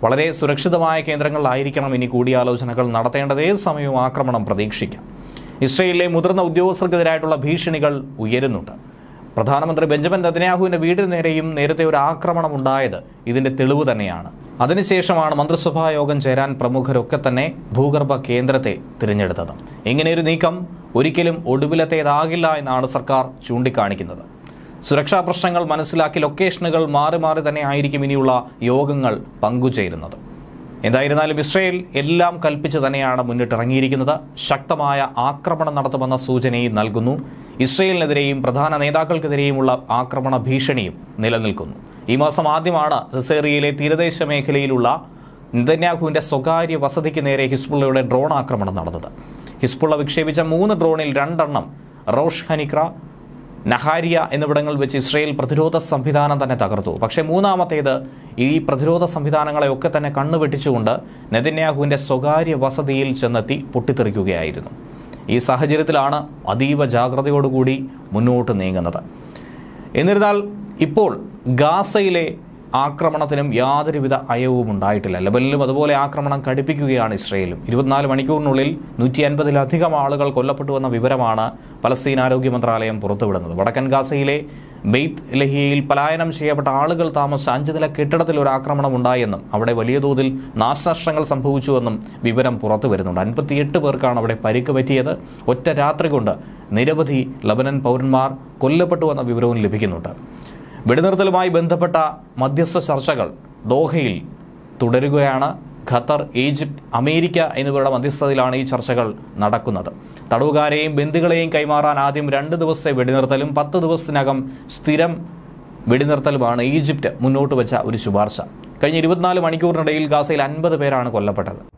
വളരെ സുരക്ഷിതമായ കേന്ദ്രങ്ങളിലായിരിക്കണം ഇനി കൂടിയാലോചനകൾ നടത്തേണ്ടത് ഏത് സമയവും ആക്രമണം പ്രതീക്ഷിക്കാം ഇസ്രയേലിലെ മുതിർന്ന ഉദ്യോഗസ്ഥർക്കെതിരായിട്ടുള്ള ഭീഷണികൾ ഉയരുന്നുണ്ട് പ്രധാനമന്ത്രി ബെഞ്ചമിൻ നെതന്യാഹുവിന്റെ വീടിന് നേരെയും നേരത്തെ ഒരു ആക്രമണം ഉണ്ടായത് ഇതിന്റെ തെളിവ് തന്നെയാണ് അതിനുശേഷമാണ് മന്ത്രിസഭാ യോഗം ചേരാൻ പ്രമുഖരൊക്കെ തന്നെ ഭൂഗർഭ കേന്ദ്രത്തെ തിരഞ്ഞെടുത്തത് ഇങ്ങനെയൊരു നീക്കം ഒരിക്കലും ഒടുവിലത്തേതാകില്ല എന്നാണ് സർക്കാർ ചൂണ്ടിക്കാണിക്കുന്നത് സുരക്ഷാ പ്രശ്നങ്ങൾ മനസ്സിലാക്കി ലൊക്കേഷനുകൾ മാറി മാറി തന്നെ ആയിരിക്കും ഇനിയുള്ള യോഗങ്ങൾ പങ്കുചേരുന്നത് എന്തായിരുന്നാലും ഇസ്രയേൽ എല്ലാം കൽപ്പിച്ച് തന്നെയാണ് മുന്നിട്ടിറങ്ങിയിരിക്കുന്നത് ശക്തമായ ആക്രമണം നടത്തുമെന്ന സൂചനയും നൽകുന്നു ഇസ്രയേലിനെതിരെയും പ്രധാന നേതാക്കൾക്കെതിരെയുമുള്ള ആക്രമണ ഭീഷണിയും നിലനിൽക്കുന്നു ഈ മാസം ആദ്യമാണ് സിസേറിയയിലെ തീരദേശ മേഖലയിലുള്ള നെതന്യാഹുവിന്റെ സ്വകാര്യ വസതിക്ക് നേരെ ഹിസ്ബുള്ളയുടെ ഡ്രോൺ ആക്രമണം നടന്നത് ഹിസ്ബുള്ള വിക്ഷേപിച്ച മൂന്ന് ഡ്രോണിൽ രണ്ടെണ്ണം റോഷ് ഹനിക്ര നഹാരിയ എന്നിവിടങ്ങളിൽ വെച്ച് ഇസ്രയേൽ പ്രതിരോധ സംവിധാനം തന്നെ തകർത്തു പക്ഷേ മൂന്നാമത്തേത് ഈ പ്രതിരോധ സംവിധാനങ്ങളെയൊക്കെ തന്നെ കണ്ണുവെട്ടിച്ചുകൊണ്ട് നെതന്യാഹുവിന്റെ സ്വകാര്യ വസതിയിൽ ചെന്നെത്തി പൊട്ടിത്തെറിക്കുകയായിരുന്നു ഈ സാഹചര്യത്തിലാണ് അതീവ ജാഗ്രതയോടുകൂടി മുന്നോട്ട് നീങ്ങുന്നത് എന്നിരുന്നാൽ ഇപ്പോൾ ഗാസയിലെ ആക്രമണത്തിനും യാതൊരുവിധ അയവും ഉണ്ടായിട്ടില്ല ലബനിലും അതുപോലെ ആക്രമണം കടുപ്പിക്കുകയാണ് ഇസ്രയേലും ഇരുപത്തിനാല് മണിക്കൂറിനുള്ളിൽ നൂറ്റി അൻപതിലധികം ആളുകൾ കൊല്ലപ്പെട്ടുവെന്ന വിവരമാണ് പലസ്തീൻ ആരോഗ്യ മന്ത്രാലയം പുറത്തുവിടുന്നത് വടക്കൻ ഗാസയിലെ ബെയ്ത്ത് ലഹിയയിൽ പലായനം ചെയ്യപ്പെട്ട ആളുകൾ താമസിച്ച അഞ്ച് നില കെട്ടിടത്തിൽ ഒരു ആക്രമണം ഉണ്ടായെന്നും അവിടെ വലിയ തോതിൽ നാശനഷ്ടങ്ങൾ സംഭവിച്ചുവെന്നും വിവരം പുറത്തു വരുന്നുണ്ട് അൻപത്തിയെട്ട് പേർക്കാണ് അവിടെ പരിക്ക് പറ്റിയത് ഒറ്റ രാത്രി കൊണ്ട് നിരവധി ലബനൻ പൗരന്മാർ കൊല്ലപ്പെട്ടുവെന്ന വിവരവും ലഭിക്കുന്നുണ്ട് വെടിനിർത്തലുമായി ബന്ധപ്പെട്ട മധ്യസ്ഥ ചർച്ചകൾ ദോഹയിൽ തുടരുകയാണ് ഖത്തർ ഈജിപ്ത് അമേരിക്ക എന്നിവരുടെ മധ്യസ്ഥതയിലാണ് ഈ ചർച്ചകൾ നടക്കുന്നത് തടവുകാരെയും ബന്ദികളെയും കൈമാറാൻ ആദ്യം രണ്ട് ദിവസത്തെ വെടിനിർത്തലും പത്ത് ദിവസത്തിനകം സ്ഥിരം വെടിനിർത്തലുമാണ് ഈജിപ്ത് മുന്നോട്ട് വെച്ച ഒരു ശുപാർശ കഴിഞ്ഞ ഇരുപത്തിനാല് മണിക്കൂറിനിടയിൽ ഗാസയിൽ അൻപത് പേരാണ് കൊല്ലപ്പെട്ടത്